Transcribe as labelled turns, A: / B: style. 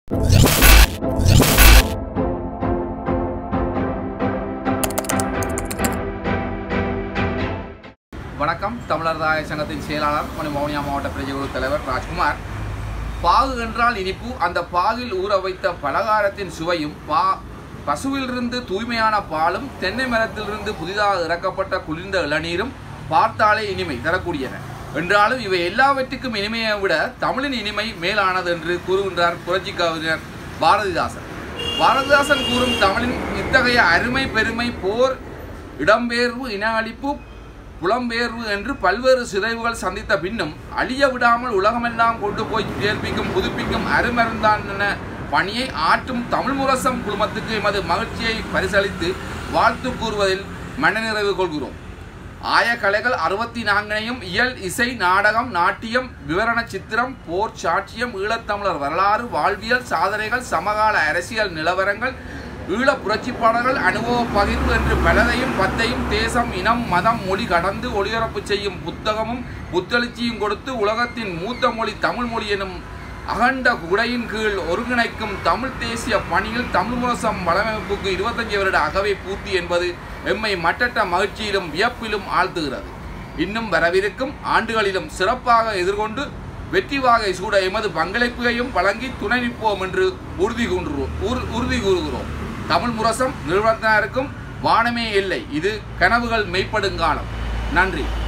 A: வணக்கம் தமிழர் தாய சங்கத்தின் செயலாளர் மணி மௌனியா மாவட்ட பிரஜகுழு தலைவர் ராஜ்குமார் பாகு என்றால் இனிப்பு அந்த பாகில் ஊற வைத்த பலகாரத்தின் சுவையும் பா பசுவிலிருந்து தூய்மையான பாலும் தென்னை மரத்திலிருந்து புதிதாக இறக்கப்பட்ட குளிர்ந்த இளநீரும் பார்த்தாலே இனிமை தரக்கூடியன என்றாலும் இவை எல்லாவற்றுக்கும் இனிமையை விட தமிழின் இனிமை மேலானது என்று கூறுகின்றார் புரட்சி கவிஞர் பாரதிதாசன் பாரதிதாசன் கூறும் தமிழின் இத்தகைய அருமை பெருமை போர் இடம்பெயர்வு இன அழிப்பு புலம்பெயர்வு என்று பல்வேறு சிதைவுகள் சந்தித்த பின்னும் அழிய விடாமல் உலகமெல்லாம் கொண்டு போய் சேர்ப்பிக்கும் புதுப்பிக்கும் அருமருந்தான் என பணியை ஆற்றும் தமிழ் முரசம் குழுமத்துக்கு எமது மகிழ்ச்சியை பரிசளித்து வாழ்த்து கூறுவதில் மனநிறைவு கொள்கிறோம் ஆய கலைகள் அறுபத்தி நான்கினையும் இயல் இசை நாடகம் நாட்டியம் விவரண சித்திரம் போர் சாட்சியம் ஈழத்தமிழர் வரலாறு வாழ்வியல் சாதனைகள் சமகால அரசியல் நிலவரங்கள் ஈழ புரட்சிப்பாளர்கள் அனுபவ பகிர்வு என்று பலதையும் பத்தையும் தேசம் இனம் மதம் மொழி கடந்து ஒளிபரப்பு செய்யும் புத்தகமும் புத்தெழுச்சியும் கொடுத்து உலகத்தின் மூத்த மொழி தமிழ் மொழி எனும் அகண்ட குடையின் கீழ் ஒருங்கிணைக்கும் தமிழ் தேசிய பணியில் தமிழ் முரசம் வளமைப்புக்கு இருபத்தஞ்சு வருட அகவை பூர்த்தி என்பது எம்மை மட்டற்ற மகிழ்ச்சியிலும் வியப்பிலும் ஆழ்த்துகிறது இன்னும் வரவிருக்கும் ஆண்டுகளிலும் சிறப்பாக எதிர்கொண்டு வெற்றி வாகை சூட எமது பங்களிப்பையும் வழங்கி துணை நிற்போம் என்று உறுதி கூறுகிறோம் உறு- உறுதி கூறுகிறோம் தமிழ் முரசம் நிறுவனத்தினருக்கும் வானமே இல்லை இது கனவுகள் மெய்ப்படுங்காலம் நன்றி